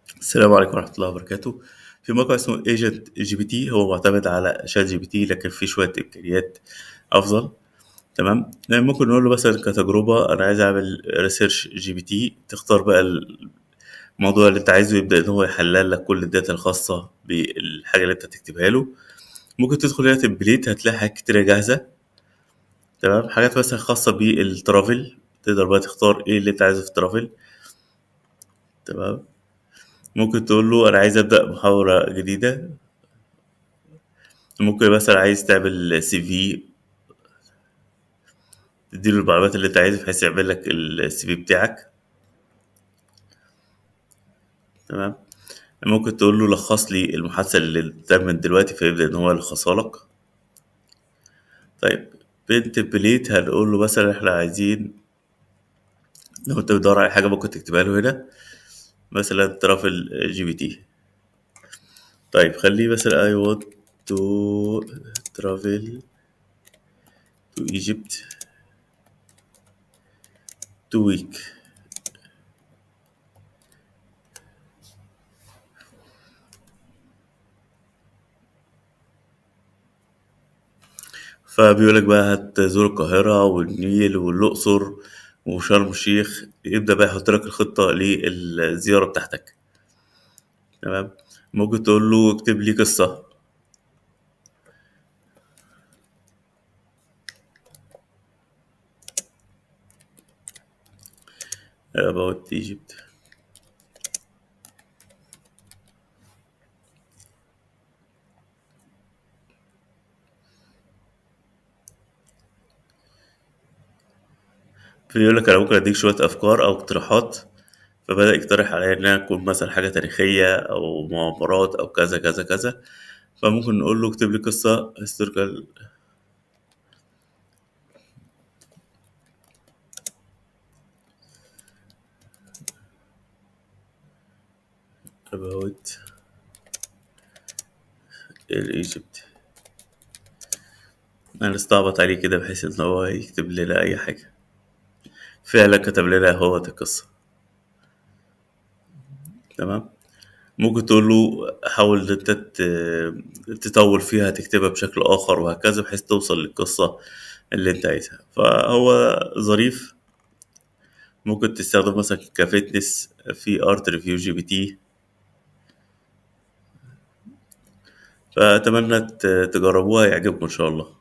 السلام عليكم ورحمة الله وبركاته في موقع اسمه ايجنت جي بي تي هو معتمد على شات جي بي تي لكن فيه شوية إمكانيات أفضل تمام يعني ممكن نقول له مثلا كتجربة أنا عايز أعمل ريسيرش جي بي تي تختار بقى الموضوع اللي أنت عايزه يبدأ إن هو يحلل لك كل الداتا الخاصة بالحاجة اللي أنت تكتبها له ممكن تدخل هنا تمبليت هتلاقي حاجات كتيرة جاهزة تمام حاجات مثلا خاصة بالترافل تقدر بقى تختار ايه اللي انت عايزه في الترافل تمام ممكن تقول له انا عايز ابدا محاورة جديدة ممكن مثلا عايز تعمل سي في تديله المعلومات اللي انت عايزها بحيث يعمل لك السي في بتاعك تمام ممكن تقول له لخص لي المحادثة اللي تمت دلوقتي فيبدأ ان هو يلخصها لك طيب بين تمبليت هنقول له مثلا احنا عايزين لو انت بتدور على حاجة ممكن تكتبها له هنا مثلا ترافل جي بي تي طيب خليه مثلا I want to travel to Egypt two week فبيقولك بقى هتزور القاهرة والنيل والأقصر وشرم الشيخ يبدأ بقى يحط لك الخطة للزيارة بتاعتك تمام ممكن تقول له اكتب لي قصة about Egypt فيقول لك انا ممكن اديك شويه افكار او اقتراحات فبدا يقترح عليا انها تكون مثلا حاجه تاريخيه او مغامرات او كذا كذا كذا فممكن نقول له اكتب لي قصه هيستوريكال about Egypt انا استعبط عليه كده بحيث ان هو يكتب لنا اي حاجه فعلا كتب لنا هو القصة تمام ممكن تقول له حاول ان انت تطول فيها تكتبها بشكل اخر وهكذا بحيث توصل للقصة اللي انت عايزها فهو ظريف ممكن تستخدم مثلا كفتنس في ارت ريفيو جي بي تي فأتمنى تجربوها يعجبكم إن شاء الله